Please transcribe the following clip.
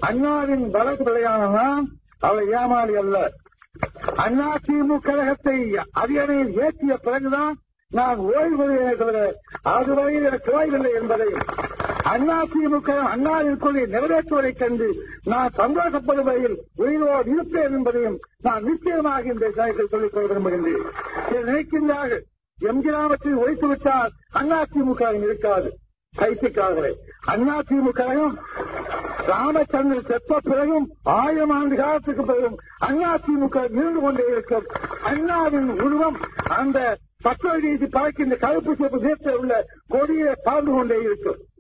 அண்ணாவின் வழக்கு விளையாடலாம் அவள் ஏமாளி அல்ல அண்ணா திமுக கழகத்தை அரியணையில் ஏற்றிய பிறகுதான் நான் ஓய்வு பெறுவேனே தவிர அதுவரையில் எனக்கு ஓய்வில்லை என்பதை அண்ணா திமுக அண்ணாவின் கொள்கை நிறைவேற்றுவதைக் கண்டு நான் சந்தோஷப்படுவதில் உயிரோடு இருப்பேன் என்பதையும் நான் நிச்சயமாக இந்த விஷயத்தில் சொல்லிக் கொள்ள விரும்புகின்றேன் இதை நினைக்கின்றார்கள் எம் கிராமத்தில் ஒழித்து விட்டால் அண்ணா திமுக இருக்காது கைத்திக்காதவரை அண்ணா திமுகவும் ராமச்சந்திரன் செத்த பிறகும் ஆயிரம் ஆண்டு காலத்துக்கு பிறகும் அண்ணா திமுக இருந்து கொண்டே இருக்கும் அண்ணாவின் உருவம் அந்த பத்தொழி பறக்கின்ற கருப்பு சிவப்பு நேரத்தில் உள்ள கொடியை பார்ந்து கொண்டே இருக்கும்